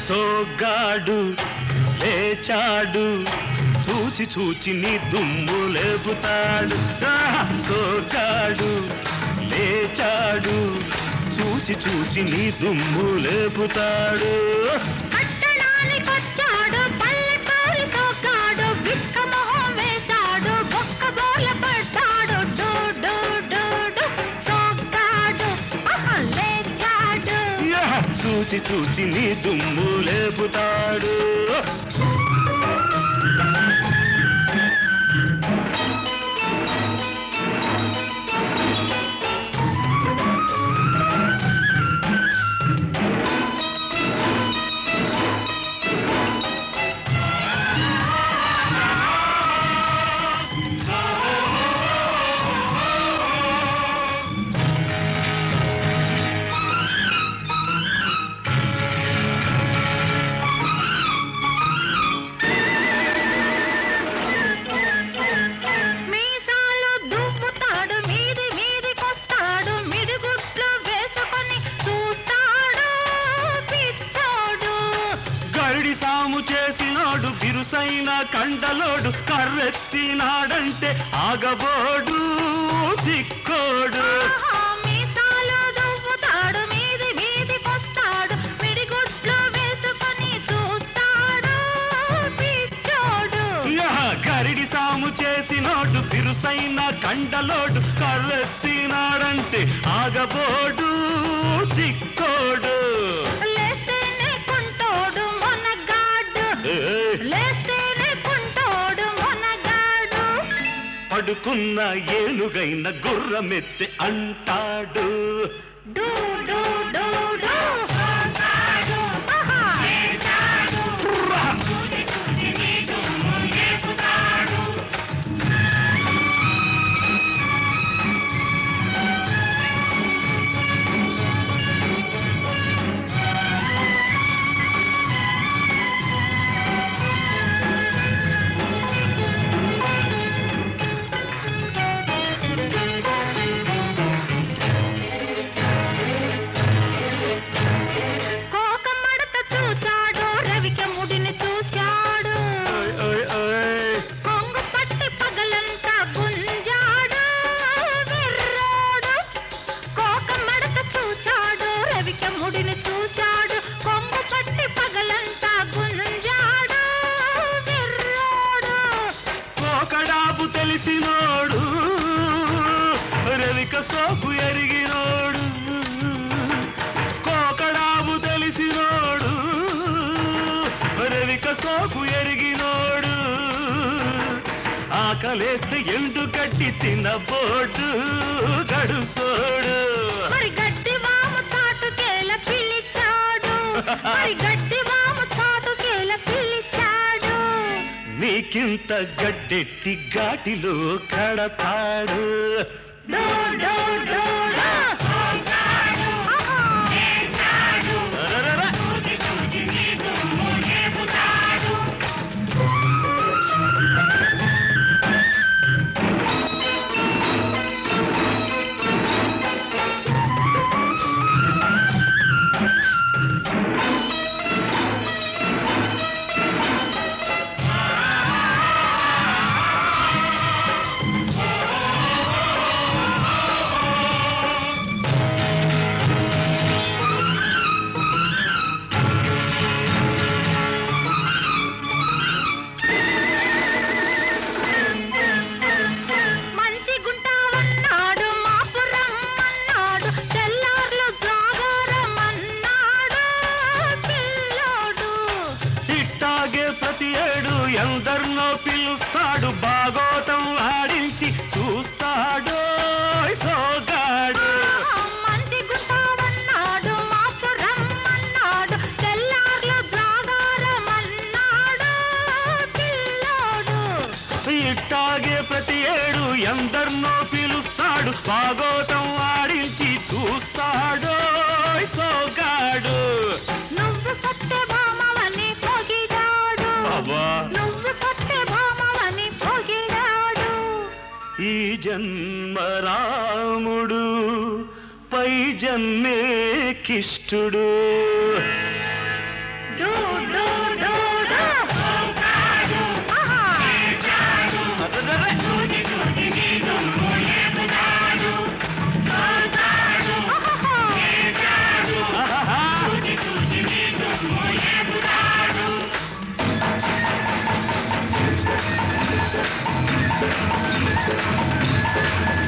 సోగాడు లేచాడు చూచి చూచి నీ దుమ్ము లేపుతాడు ఆహా! సోగాడు లేచాడు చూచి చూచి నీ దుమ్ము లేపుతాడు పట్టణానికొచ్చాడు పల్లెటూరి తోకాడు బిక్క మొహం వేశాడు బొక్క బోల పడ్డాడు డూ డూ డూ డూ సోగ్గాడు ఆహా, లేచాడు యా! చూచి చూచి నీ దుమ్ము లేపుతాడు మీసాలు దువ్వుతాడు మీది మీదికొస్తాడు మిడిగుట్లు వేసుకొని చూస్తాడు పిచ్చోడు గరిడి సాము చేసినాడు బిరుసైన కండలోడు కర్రెత్తినాడంటే ఆగబోడు దిక్కోడు ఆహా, మీసాలు దువ్వుతాడు మీది మీదికొస్తాడు మిడిగుట్లు వేసుకొని చూస్తాడు పిచ్చోడు యా! గరిడి సాము చేసినాడు బిరుసైన కండలోడు కర్రెత్తినాడంటే ఆగబోడు దిక్కోడు లేస్తేనే కుంటోడు మొనగాడు ఏయ్! లేస్తేనే కుంటోడు మొనగాడు పడుకున్న ఏనుగైన గుర్రమెత్తి అంటాడు డూ డూ డూ డూ ఆహా. "ఉర్రా!" కోక మడత చూచాడు రవిక ముడిని చూశాడు ఓయ్, ఓయ్, ఓయ్. కొంగు పట్టి పగలంతా గుంజాడు వెర్రోడు కోక మడత చూశాడు రవిక ముడిని చూశాడు కొంగు పట్టి పగలంతా గుంజాడు వెర్రోడు కోకడాపు తెలిసినోడు రవిక సోపు ఎరిగినోడు కోకడాపు తెలిసినోడు రవిక సోపు ఎరిగినోడు ఆకలేస్తే ఎండు కట్టి తినబోడు గడుసోడు మరి గడ్డి వాము చాటుకేల పిలిచాడు మరి గడ్డి వాము చాటుకేల పిలిచాడు నీకింత గడ్డెట్టి ఘాటిలో కడతాడు డో డో డో డో. ఆహా. అరరర. మంచి గుంటావన్నాడు మాపురం అన్నాడు తెల్లార్లు జాగారం అన్నాడు పిల్లోడు ఇట్టాగే ప్రతి ఏడు ఎందరినో పిలుస్తాడు బాగోతం ఆడించి చూస్తాడు సోగాడు మంచి గుంటావన్నాడు మాపురం అన్నాడు తెల్లార్లు జాగారం అన్నాడు పిల్లోడు ఇట్టాగే ప్రతి ఏడు ఎందరినో పిలుస్తాడు బాగోతం ఆడించి చూస్తాడు సోగాడు నువ్వు సత్యభామవని పొగిడాడు అబ్బా నువ్వు సత్యభామవని పొగిడాడు ఈ జన్మ రాముడు పై జన్మే కిష్టుడు డు డు డు డు. ఆహా. ఆహాహా.